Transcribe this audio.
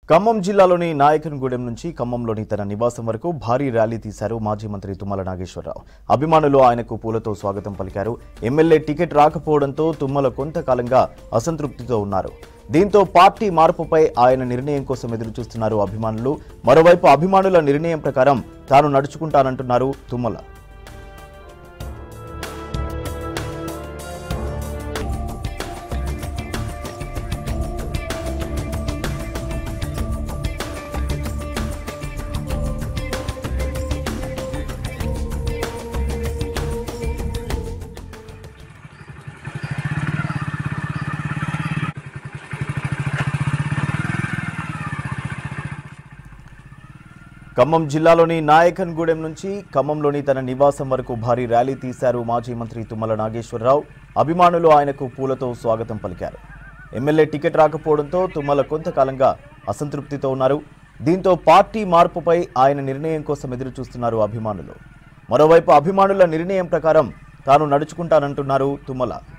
ఖమ్మం జిల్లాలోని నాయకన్గూడెం నుంచి ఖమ్మంలోని తన నివాసం వరకు భారీ ర్యాలీ తీశారు మాజీ మంత్రి తుమ్మల నాగేశ్వరరావు అభిమానులు ఆయనకు పూలతో స్వాగతం పలికారు ఎమ్మెల్యే టికెట్ రాకపోవడంతో తుమ్మల కొంతకాలంగా అసంతృప్తితో ఉన్నారు దీంతో పార్టీ మార్పుపై ఆయన నిర్ణయం కోసం ఎదురు చూస్తున్నారు అభిమానులు మరోవైపు అభిమానుల నిర్ణయం ప్రకారం తాను నడుచుకుంటానంటున్నారు తుమ్మల ఖమ్మం జిల్లాలోని నాయకన్గూడెం నుంచి ఖమ్మంలోని తన నివాసం వరకు భారీ ర్యాలీ తీశారు మాజీ మంత్రి తుమ్మల నాగేశ్వరరావు అభిమానులు ఆయనకు పూలతో స్వాగతం పలికారు ఎమ్మెల్యే టికెట్ రాకపోవడంతో తుమ్మల కొంతకాలంగా అసంతృప్తితో ఉన్నారు దీంతో పార్టీ మార్పుపై ఆయన నిర్ణయం కోసం ఎదురు చూస్తున్నారు అభిమానులు మరోవైపు అభిమానుల నిర్ణయం ప్రకారం తాను నడుచుకుంటానంటున్నారు తుమ్మల